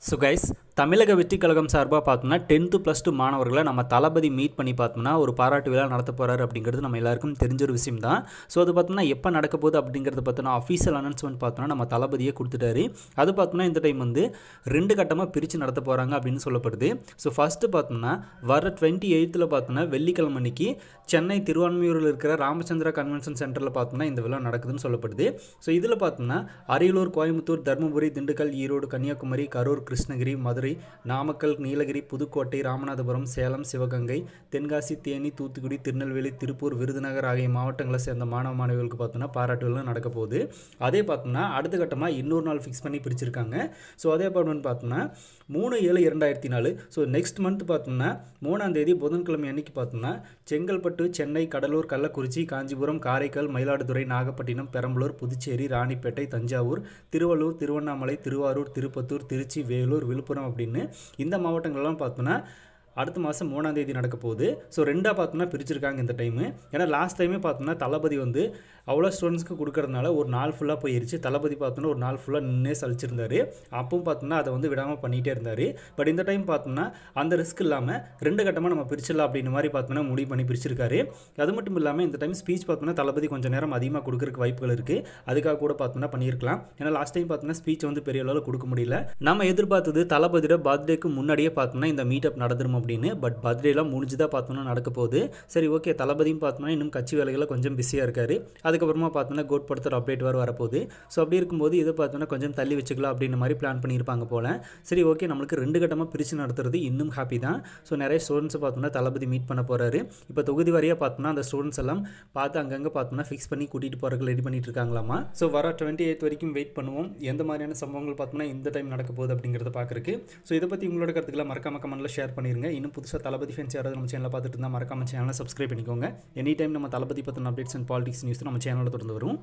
so guys தமிழக வெற்றிக் கழகம் சார்பாக பார்த்தோம்னா டென்த்து ப்ளஸ் டூ மாணவர்களை நம்ம தளபதி மீட் பண்ணி பார்த்தோம்னா ஒரு பாராட்டு விழா நடத்த போகிறாரு அப்படிங்கிறது நம்ம எல்லாருக்கும் தெரிஞ்ச ஒரு விஷயம் தான் ஸோ அது பார்த்தோம்னா எப்போ நடக்க போகுது அப்படிங்கிறத பார்த்தோன்னா அஃபீஷியல் அனௌன்ஸ்மெண்ட் பார்த்தோம்னா நம்ம தளபதியே கொடுத்துட்டாரு அது பார்த்தோம்னா இந்த டைம் வந்து ரெண்டு கட்டமாக பிரித்து நடத்த போகிறாங்க அப்படின்னு சொல்லப்படுது ஸோ ஃபஸ்ட்டு பார்த்தோம்னா வர டுவெண்ட்டி எயித்தில் பார்த்தோம்னா வெள்ளிக்கிழமை அன்னைக்கு சென்னை திருவான்மையூரில் இருக்கிற ராமச்சந்திரா கன்வென்ஷன் சென்டரில் பார்த்தோம்னா இந்த விழா நடக்குதுன்னு சொல்லப்படுது ஸோ இதில் பார்த்தோம்னா அரியலூர் கோயம்புத்தூர் தருமபுரி திண்டுக்கல் ஈரோடு கன்னியாகுமரி கரூர் கிருஷ்ணகிரி மதுரை நாமக்கல் நீலகிரி புதுக்கோட்டை ராமநாதபுரம் சேலம் சிவகங்கை தென்காசி தேனி தூத்துக்குடி திருநெல்வேலி திருப்பூர் விருதுநகர் ஆகிய மாவட்டங்களை சேர்ந்த மாணவ மாணவிகளுக்கு பார்த்தோன்னா பாராட்டு விழா நடக்க போகுது அதே பார்த்தோம்னா அடுத்த கட்டமாக இன்னொரு நாள் ஃபிக்ஸ் பண்ணி பிரிச்சிருக்காங்க ஸோ அதே அப்பார்ட்மெண்ட் பார்த்தோம்னா மூணு ஏழு இரண்டாயிரத்தி நாலு ஸோ நெக்ஸ்ட் மந்த் பார்த்தோம்னா மூணாம் தேதி புதன்கிழமை அன்னைக்கு பார்த்தோம்னா செங்கல்பட்டு சென்னை கடலூர் கள்ளக்குறிச்சி காஞ்சிபுரம் காரைக்கால் மயிலாடுதுறை நாகப்பட்டினம் பெரம்பலூர் புதுச்சேரி ராணிப்பேட்டை தஞ்சாவூர் திருவள்ளூர் திருவண்ணாமலை திருவாரூர் திருப்பத்தூர் திருச்சி வேலூர் விழுப்புரம் அப்படின்னு இந்த மாவட்டங்கள்லாம் பார்த்தோன்னா அடுத்த மாதம் மூணாம் தேதி நடக்க போகுது ஸோ ரெண்டாக பார்த்தோம்னா பிரிச்சிருக்காங்க இந்த டைமு ஏன்னா லாஸ்ட் டைமே பார்த்தோம்னா தளபதி வந்து அவ்வளோ ஸ்டூடெண்ட்ஸ்க்கு கொடுக்கறதுனால ஒரு நாள் ஃபுல்லாக போயிருச்சு தளபதி பார்த்தோன்னா ஒரு நாள் ஃபுல்லாக நின்னே சலிச்சிருந்தாரு அப்பவும் பார்த்தோம்னா அதை வந்து விடாமல் பண்ணிகிட்டே இருந்தார் பட் இந்த டைம் பார்த்தோம்னா அந்த ரிஸ்க் இல்லாமல் ரெண்டு கட்டமாக நம்ம பிரிச்சிடலாம் அப்படின்ற மாதிரி பார்த்தோம்னா முடிவு பண்ணி பிரிச்சிருக்காரு அது மட்டும் இல்லாமல் இந்த டைம் ஸ்பீச் பார்த்தோம்னா தளபதி கொஞ்சம் நேரம் அதிகமாக கொடுக்கறதுக்கு வாய்ப்புகள் இருக்குது அதுக்காக கூட பார்த்தோம்னா பண்ணியிருக்கலாம் ஏன்னா லாஸ்ட் டைம் பார்த்தோம்னா ஸ்பீச் வந்து பெரிய அளவில் கொடுக்க முடியல நம்ம எதிர்பார்த்தது தளபதியோட பர்த்டேக்கு முன்னாடியே பார்த்தோம்னா இந்த மீட்டப் நடந்துரும் அப்படின்னு பட் பர்த்டேலாம் முடிஞ்சுதான் பார்த்தோம்னா நடக்க போகுது சரி ஓகே தளபதியும் பார்த்தோம்னா இன்னும் கட்சி வேலைகளில் கொஞ்சம் பிஸியாக இருக்காரு அதுக்கப்புறமா பார்த்தோம்னா கோட் படுத்துகிற அப்டேட் வர வரப்போகுது ஸோ அப்படி இருக்கும்போது இதை பார்த்தோம்னா கொஞ்சம் தள்ளி வச்சுக்கலாம் அப்படின்ற மாதிரி பிளான் பண்ணியிருப்பாங்க போல் சரி ஓகே நம்மளுக்கு ரெண்டு கட்டமாக பிரித்து நடத்துறது இன்னும் ஹாப்பி தான் ஸோ நிறைய ஸ்டூடெண்ட்ஸை பார்த்தோம்னா தளபதி மீட் பண்ண போகிறாரு இப்போ தொகுதி வாரியாக பார்த்தோம்னா அந்த ஸ்டூடெண்ட்ஸ் எல்லாம் பார்த்து அங்கங்கே பார்த்தோம்னா ஃபிக்ஸ் பண்ணி கூட்டிகிட்டு போகிறதுக்கு ரெடி பண்ணிட்டு இருக்காங்களாமா ஸோ வர டுவெண்ட்டி எயிட் வரைக்கும் வெயிட் பண்ணுவோம் எந்த மாதிரியான சம்பவங்கள் பார்த்தோம்னா இந்த டைம் நடக்க போகுது அப்படிங்கிறத பார்க்குறக்கு ஸோ இதை பற்றி உங்களோட கருத்துக்களை மறக்காம கமெண்ட்டில் ஷேர் பண்ணிருங்க இன்னும் புதுசாக தளபதி ஃபேன்ஸ் யாராவது நம்ம சேனலில் பார்த்துட்டு இருந்தால் மறக்காம சேனலை சப்ஸ்கிரைப் பண்ணிக்கோங்க எனி டைம் நம்ம தளபதி பற்றின அப்டேட்ஸ் அண்ட் பாலிடிக்ஸ் நியூஸ் நம்ம சேனலில் தொடர்ந்து வரும்